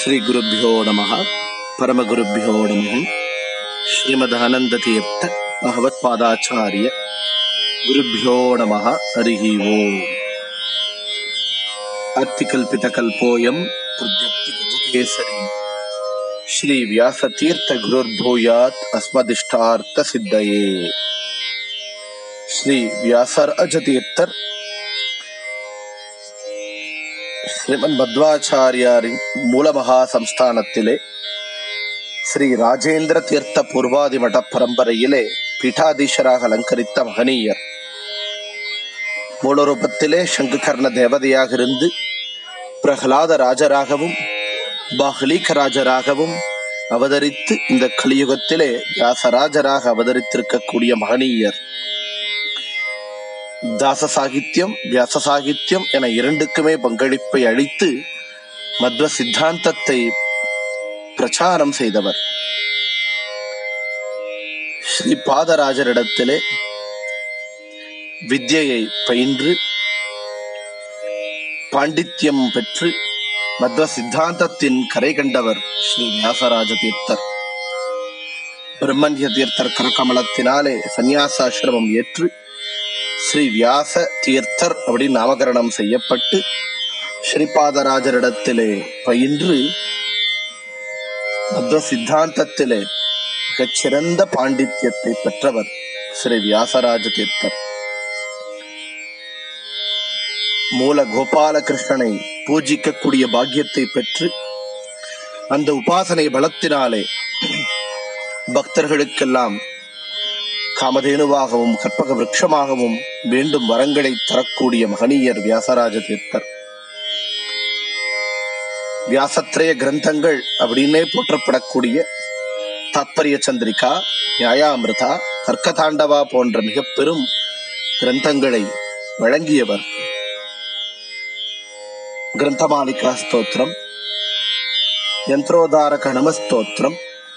ಶ್ರೀಗುರುಭ್ಯೋ ನಮಃ ಪರಮಗುರುಭ್ಯೋ ನಮಃ ಶ್ರೀಮದಾನಂದತೀರ್ಥ ಭಗವತ್ಪಾದಾಚಾರ್ಯ ಗುರುಭ್ಯೋ ನಮಃ ಹರಿ ಓಂ ಅತ್ತಿಕಲ್ಪಿತಕಲ್ಪೋಯಂ ಪೃಥ್ಯಕ್ತಿಗಜಕೇಸರಿ ಶ್ರೀ ವ್ಯಾಸತೀರ್ಥ ಗುರುರ್ಭೂಯಾತ್ ಅಸ್ಮದಿಷ್ಟಾರ್ಥ ಸಿದ್ಧಯೇ ಶ್ರೀ ವ್ಯಾಸರ್ ಅಜತೀರ್ಥರ್ ஸ்ரீமன் மத்வாச்சாரியாரின் மூலமகா சம்ஸ்தானத்திலே ஸ்ரீ ராஜேந்திர தீர்த்த பூர்வாதி மட பரம்பரையிலே பீட்டாதீஷராக அலங்கரித்த மகனீயர் மூலரூபத்திலே சங்குகர்ண தேவதையாக இருந்து பிரகலாத ராஜராகவும் பாஹ்லீக ராஜராகவும் அவதரித்து இந்த கலியுகத்திலே வியாசராஜராக அவதரித்திருக்கக்கூடிய மகனீயர் தாச சாகித்யம் வியாச சாகித்யம் என இரண்டுக்குமே பங்களிப்பை அளித்து மத்வ சித்தாந்தத்தை பிரச்சாரம் செய்தவர் ஸ்ரீ பாதராஜரிடத்திலே வித்யையை பயின்று பாண்டித்யம் பெற்று மத்வ சித்தாந்தத்தின் கரை கண்டவர் ஸ்ரீ வியாசராஜ தீர்த்தர் பிரம்மண்ய தீர்த்தர் கரகமலத்தினாலே சந்நியாசாசிரமம் ஏற்று ஸ்ரீ வியாச தீர்த்தர் அப்படின்னு நாமகரணம் செய்யப்பட்டு ஸ்ரீபாதராஜரிடத்திலே பயின்று மத்வ சித்தாந்தத்திலே மிகச்சிறந்த பாண்டித்யத்தை பெற்றவர் ஸ்ரீ வியாசராஜ தீர்த்தர் மூல கோபாலகிருஷ்ணனை பூஜிக்கக்கூடிய பாக்கியத்தை பெற்று அந்த உபாசனை பலத்தினாலே பக்தர்களுக்கெல்லாம் காமதேனுவாகவும் கற்பக விருட்சமாகவும் வேண்டும் வரங்களை தரக்கூடிய மகனீயர் வியாசராஜ தீர்த்தர் வியாசத்ரய கிரந்தங்கள் அப்படின்னே போற்றப்படக்கூடிய தாத்பரிய சந்திரிகா நியாயாமிருதா கர்க்கதாண்டவா போன்ற மிக பெரும் கிரந்தங்களை வழங்கியவர் கிரந்தமாலிகா ஸ்தோத்திரம் யந்திரோதாரக நமஸ்தோத்திரம்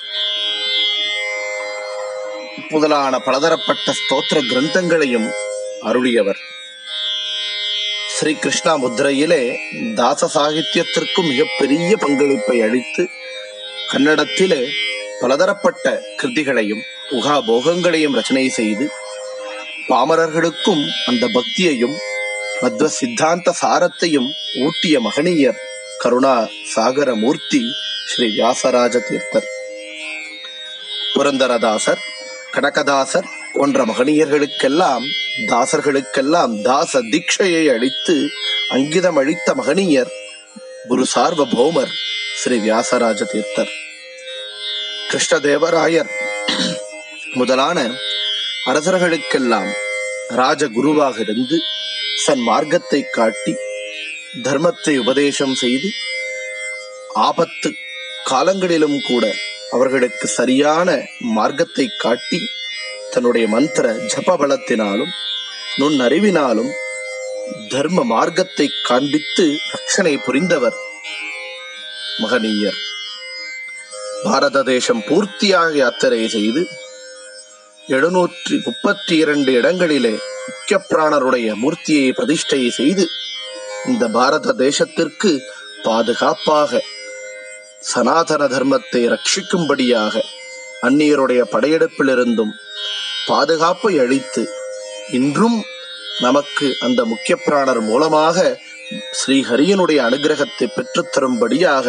முதலான பலதரப்பட்ட ஸ்தோத்திர கிரந்தங்களையும் அருளியவர் ஸ்ரீ கிருஷ்ணா முத்திரையிலே தாச சாகித்யத்திற்கும் மிகப்பெரிய பங்களிப்பை அளித்து கன்னடத்திலே பலதரப்பட்ட கிருதிகளையும் உகாபோகங்களையும் ரச்சனை செய்து பாமரர்களுக்கும் அந்த பக்தியையும் மத்வ சித்தாந்த சாரத்தையும் ஊட்டிய மகனீயர் கருணா சாகர மூர்த்தி ஸ்ரீ வியாசராஜ தீர்த்தர் புரந்தரதாசர் கனகதாசர் போன்ற மகனியர்களுக்கெல்லாம் தாசர்களுக்கெல்லாம் தாச தீட்சையை அளித்து அங்கிதம் அளித்த மகனியர் குரு சார்வபௌமர் ஸ்ரீ வியாசராஜ தீர்த்தர் கிருஷ்ணதேவராயர் முதலான அரசர்களுக்கெல்லாம் ராஜகுருவாக இருந்து சன் மார்க்கத்தை காட்டி தர்மத்தை உபதேசம் செய்து ஆபத்து காலங்களிலும் கூட அவர்களுக்கு சரியான மார்க்கத்தை காட்டி தன்னுடைய மந்திர ஜப பலத்தினாலும் நுண்ணறிவினாலும் தர்ம மார்க்கத்தை காண்பித்து ரட்சணை புரிந்தவர் மகனீயர் பாரத தேசம் பூர்த்தியாக யாத்திரை செய்து எழுநூற்றி முப்பத்தி இரண்டு இடங்களிலே முக்கிய பிராணருடைய மூர்த்தியை பிரதிஷ்டை செய்து இந்த பாரத தேசத்திற்கு பாதுகாப்பாக சனாதன தர்மத்தை ரட்சிக்கும்படியாக அந்நியருடைய படையெடுப்பிலிருந்தும் பாதுகாப்பை அளித்து இன்றும் நமக்கு அந்த முக்கிய பிராணர் மூலமாக ஸ்ரீஹரியனுடைய அனுகிரகத்தை பெற்றுத்தரும்படியாக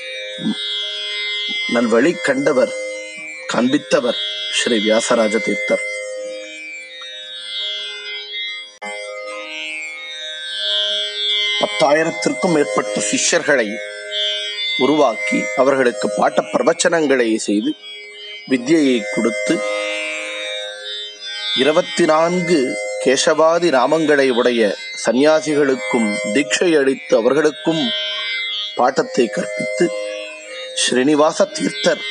நல்வழி கண்டவர் காண்பித்தவர் ஸ்ரீ வியாசராஜ தீர்த்தர் பத்தாயிரத்திற்கும் மேற்பட்ட சிஷ்யர்களை உருவாக்கி அவர்களுக்கு பாட்ட பிரவச்சனங்களை செய்து வித்யையை கொடுத்து இருபத்தி நான்கு கேசவாதி நாமங்களை உடைய சந்நியாசிகளுக்கும் தீட்சை அளித்து அவர்களுக்கும் பாட்டத்தை கற்பித்து ஸ்ரீனிவாச தீர்த்தர்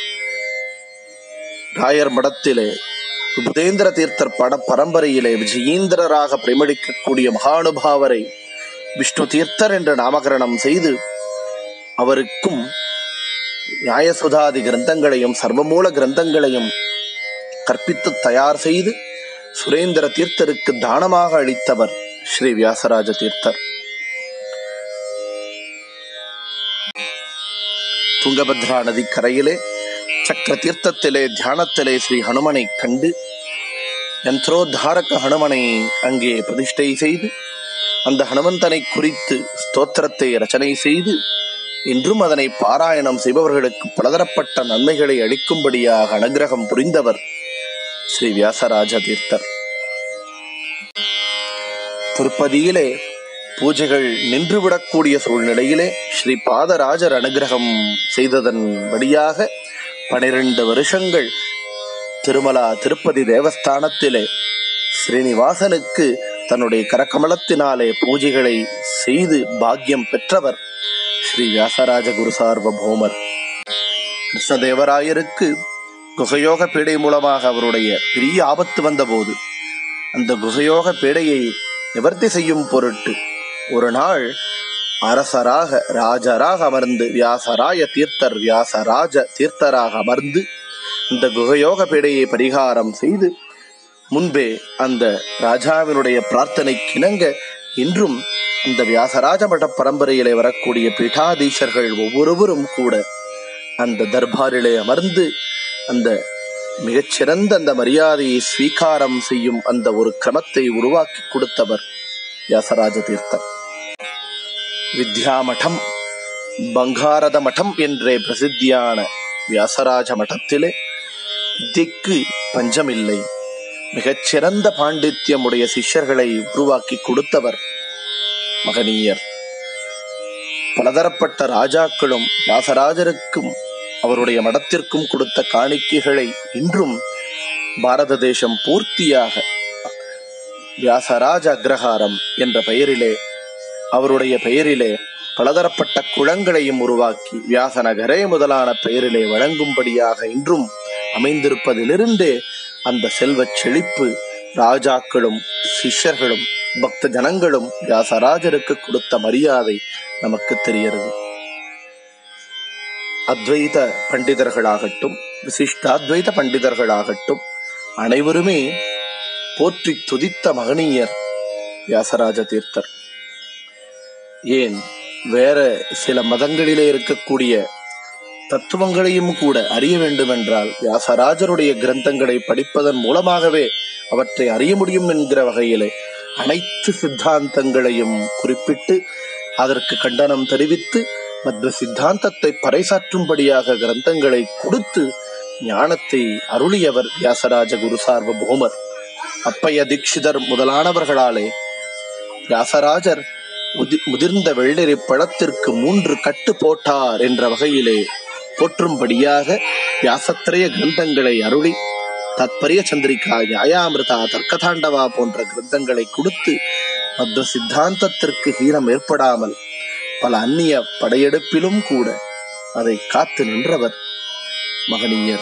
ராயர் மடத்திலே புதேந்திர தீர்த்தர் பட பரம்பரையிலே விஜயீந்திரராக பிரமிடிக்கக்கூடிய மகானுபாவரை விஷ்ணு தீர்த்தர் என்று நாமகரணம் செய்து அவருக்கும் நியாயசுதாதி கிரந்தங்களையும் சர்வமூல கிரந்தங்களையும் கற்பித்து தயார் செய்து சுரேந்திர தீர்த்தருக்கு தானமாக அளித்தவர் ஸ்ரீ வியாசராஜ தீர்த்தர் துங்கபத்ரா நதி கரையிலே சக்கர தீர்த்தத்திலே தியானத்திலே ஸ்ரீ ஹனுமனை கண்டு யந்திரோத்தாரக ஹனுமனை அங்கே பிரதிஷ்டை செய்து அந்த ஹனுமந்தனை குறித்து ஸ்தோத்திரத்தை ரச்சனை செய்து இன்றும் அதனை பாராயணம் செய்பவர்களுக்கு பலதரப்பட்ட நன்மைகளை அளிக்கும்படியாக அனுகிரகம் புரிந்தவர் ஸ்ரீ வியாசராஜ தீர்த்தர் திருப்பதியிலே பூஜைகள் நின்றுவிடக்கூடிய சூழ்நிலையிலே ஸ்ரீ பாதராஜர் அனுகிரகம் செய்ததன் வழியாக பனிரெண்டு வருஷங்கள் திருமலா திருப்பதி தேவஸ்தானத்திலே ஸ்ரீனிவாசனுக்கு தன்னுடைய கரகமலத்தினாலே பூஜைகளை செய்து பாக்கியம் பெற்றவர் ஸ்ரீ வியாசராஜ குரு சார்வபௌமர் கிருஷ்ணதேவராயருக்கு குகயோக பீடை மூலமாக அவருடைய பெரிய ஆபத்து வந்தபோது அந்த குகயோக பீடையை நிவர்த்தி செய்யும் பொருட்டு ஒரு நாள் அரசராக ராஜராக அமர்ந்து வியாசராய தீர்த்தர் வியாசராஜ தீர்த்தராக அமர்ந்து இந்த குகயோக பீடையை பரிகாரம் செய்து முன்பே அந்த ராஜாவினுடைய பிரார்த்தனைக்கிணங்க இன்றும் அந்த வியாசராஜ மட பரம்பரையிலே வரக்கூடிய பீఠாதீஷர்கள் ஒவ்வொருவரும் கூட அந்த தர்பாரிலே அமர்ந்து அந்த மிகச்சிறந்த அந்த மரியாதையை ஸ்வீகாரம் செய்யும் அந்த ஒரு கிரமத்தை உருவாக்கி கொடுத்தவர் வியாசராஜ தீர்த்தர் வித்யாமடம் பங்காரத மடம் என்றே பிரசித்தியான வியாசராஜ மடத்திலே வித்தியக்கு பஞ்சமில்லை மிகச்சிறந்த பாண்டித்யமுடைய சிஷ்யர்களை உருவாக்கி கொடுத்தவர் மகனீயர் பலதரப்பட்ட ராஜாக்களும் வியாசராஜருக்கும் அவருடைய மடத்திற்கும் கொடுத்த காணிக்கைகளை இன்றும் பாரத தேசம் பூர்த்தியாக வியாசராஜ அக்ரஹாரம் என்ற பெயரிலே அவருடைய பெயரிலே பலதரப்பட்ட குளங்களையும் உருவாக்கி வியாசநகரே முதலான பெயரிலே வழங்கும்படியாக இன்றும் அமைந்திருப்பதிலிருந்தே அந்த செல்வச் செழிப்பு ராஜாக்களும் சிஷ்யர்களும் பக்த ஜனங்களும் வியாசராஜருக்கு கொடுத்த மரியாதை நமக்கு தெரிகிறது அத்வைத பண்டிதர்களாகட்டும் விசிஷ்டாத்வைத பண்டிதர்களாகட்டும் அனைவருமே போற்றி துதித்த மகனீயர் வியாசராஜ தீர்த்தர் ஏன் வேற சில மதங்களிலே இருக்கக்கூடிய தத்துவங்களையும் கூட அறிய வேண்டுமென்றால் வியாசராஜருடைய கிரந்தங்களை படிப்பதன் மூலமாகவே அவற்றை அறிய முடியும் என்கிற வகையிலே அனைத்து சித்தாந்தங்களையும் குறிப்பிட்டு அதற்கு கண்டனம் தெரிவித்து மற்ற சித்தாந்தத்தை பறைசாற்றும்படியாக கிரந்தங்களை கொடுத்து ஞானத்தை அருளியவர் வியாசராஜ குரு சார்வபௌமர் அப்பைய தீட்சிதர் முதலானவர்களாலே வியாசராஜர் முதி- முதிர்ந்த வெள்ளரி பழத்திற்கு மூன்று கட்டு போட்டார் என்ற வகையிலே போற்றும்படியாக வியாசத்திரய கிரந்தங்களை அருளி தத்பரிய சந்திரிகா நியாயாமிருதா தர்க்கதாண்டவா போன்ற கிரந்தங்களை கொடுத்து மத்த சித்தாந்தத்திற்கு ஹீனம் ஏற்படாமல் பல அந்நிய படையெடுப்பிலும் கூட அதை காத்து நின்றவர் மகனீயர்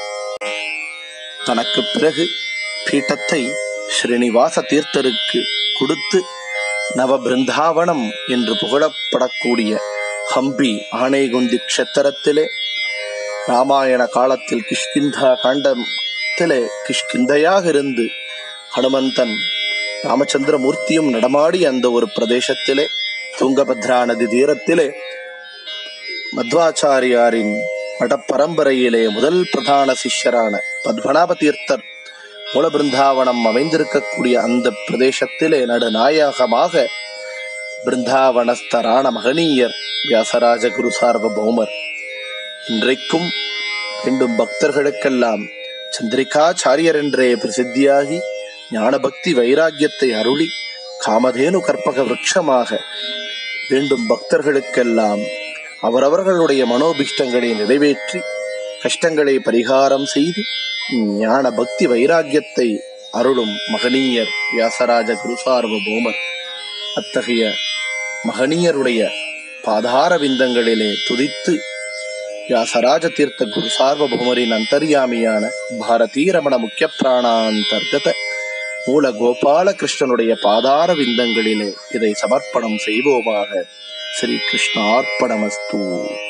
தனக்கு பிறகு பீட்டத்தை ஸ்ரீனிவாச தீர்த்தருக்கு கொடுத்து நவ பிருந்தாவனம் என்று புகழப்படக்கூடிய ஹம்பி ஆணைகுந்தி க்ஷத்திரத்திலே ராமாயண காலத்தில் கிஷ்கிந்தா காண்டத்திலே கிஷ்கிந்தையாக இருந்து ஹனுமந்தன் ராமச்சந்திர மூர்த்தியும் நடமாடி அந்த ஒரு பிரதேசத்திலே துங்கபத்ரா நதி தீரத்திலே மத்வாச்சாரியாரின் மடப்பரம்பரையிலே முதல் பிரதான சிஷ்யரான பத்மநாப தீர்த்தர் மூல பிருந்தாவனம் அமைந்திருக்கக்கூடிய அந்த பிரதேசத்திலே நடுநாயகமாக பிருந்தாவனஸ்தரான மகனீயர் வியாசராஜ குரு சார்வபௌமர் இன்றைக்கும் வேண்டும் பக்தர்களுக்கெல்லாம் சந்திரிகாச்சாரியர் என்றே பிரசித்தியாகி ஞானபக்தி வைராக்கியத்தை அருளி காமதேனு கற்பக விருட்சமாக வேண்டும் பக்தர்களுக்கெல்லாம் அவரவர்களுடைய மனோபிஷ்டங்களை நிறைவேற்றி கஷ்டங்களை பரிகாரம் செய்து ஞான பக்தி வைராக்கியத்தை அருளும் மகனீயர் வியாசராஜ குருசார்வபௌமர் அத்தகைய மகனீயருடைய பாதார விந்தங்களிலே துதித்து வியாசராஜ தீர்த்த குரு சார்வபௌமரின் அந்தர்யாமியான பாரதீய ரமண முக்கிய பிராணாந்தர்கத மூல கோபால கிருஷ்ணனுடைய பாதார விந்தங்களிலே இதை சமர்ப்பணம் செய்வோமாக ஸ்ரீ கிருஷ்ணார்ப்பணமஸ்து